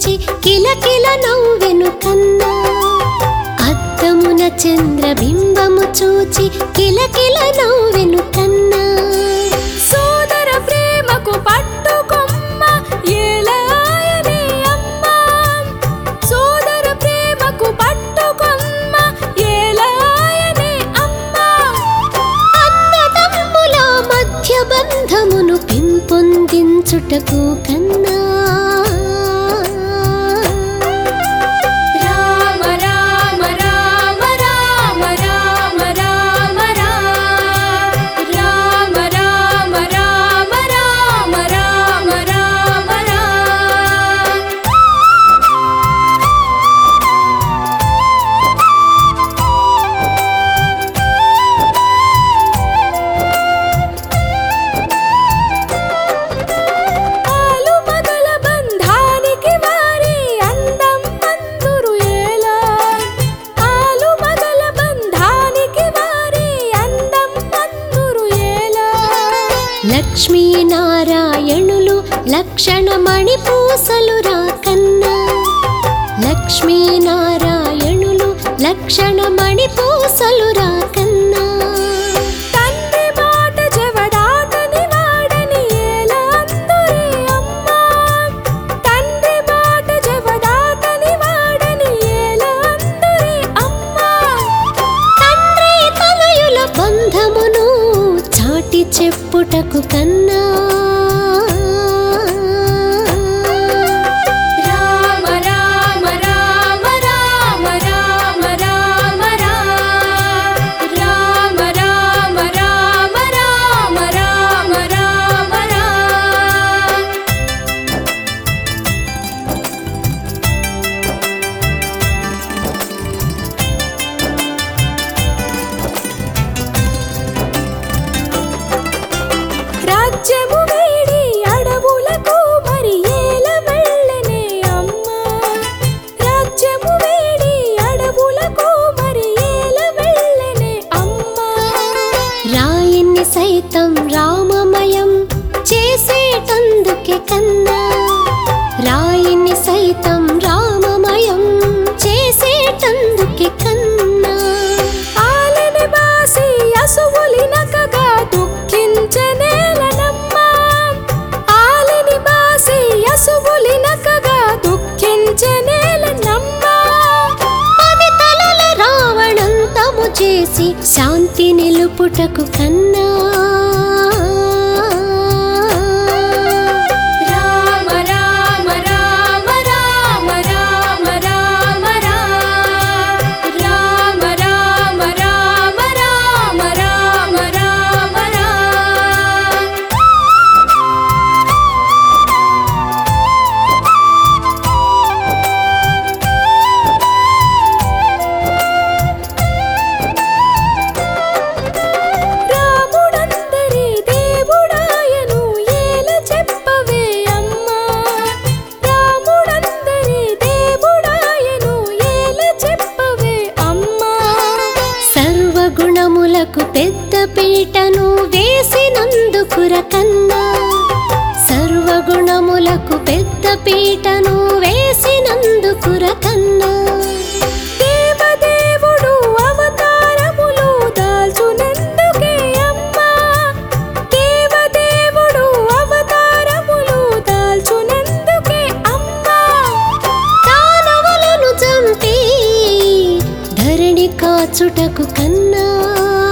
చూచి కిలకిల నవ్వెను కన్నా అద్దమున చంద్రబింబము చూచి కిలకిల నవ్వెను కన్నా సోదర ప్రేమకు పట్టుకొమ్మ ఏలాయనే అమ్మ సోదర ప్రేమకు పట్టుకొమ్మ ఏలాయనే అమ్మ అన్నదమ్ముల మధ్య బంధమును పెంపొందించుటకు కన్నా రామ రామ రామ రామ రామ రామ రామ రామ రామ రామ రామ రామ రామ రామ ఆలు మగల బంధానికి వారి అందం అందురు ఏలా ఆలు మగల బంధానికి వారి అందం అందురు ఏలా లక్ష్మీ నారాయణులు లక్షణమణి పూసలు రాకన్నా లక్ష్మీ నారాయణులు లక్షణమణి పూసలు రాకన్నా తండ్రి మాట జవదాటని వాడని ఏలా అందురే అమ్మా తండ్రి మాట జవదాటని వాడని ఏలా అందురే అమ్మా తండ్రి తనయుల బంధమును చాటి చెప్పుటకు కన్నా రామ రామ రామ రామ రామ రామ రామ రామ రామ రామ రామ రామ రామ రామ రాజ్యము వేడి అడవులకు మరి ఏల వెళ్ళనే అమ్మా రాజ్యము వేడి అడవులకు మరి ఏల వెళ్ళనే అమ్మా రాయిని సైతం రామమయం చేసేటందుకే కన్నా రాయిని సైతం రామమయం చేసేటందుకే కన్నా ఆలని బాసి అసువులినకగా దుఃఖించనేలనమ్మా ఆలని బాసి అసువులినకగా దుఃఖించనేలనమ్మా పది తలల రావణంతము చేసి శాంతి నిలుపుటకు కన్నా రామ రామ రామ రామ రామ రామ రామ రామ రామ రామ రామ రామ రామ రామ రాముడందరి దేవుడాయను ఏల చెప్పవే అమ్మా రాముడందరి దేవుడాయను ఏల చెప్పవే అమ్మా సర్వగుణములకు పెద్ద పీటను వేసినందుకుర కన్నా సర్వగుణములకు పెద్ద పీటను వేసినందుకుర కన్నా దేవదేవుడు అవతారములు దాల్చునందుకే అమ్మా దేవదేవుడు అవతారములు దాల్చునందుకే అమ్మా దానవులను చంపి ధరణి కాచుటకు కన్నా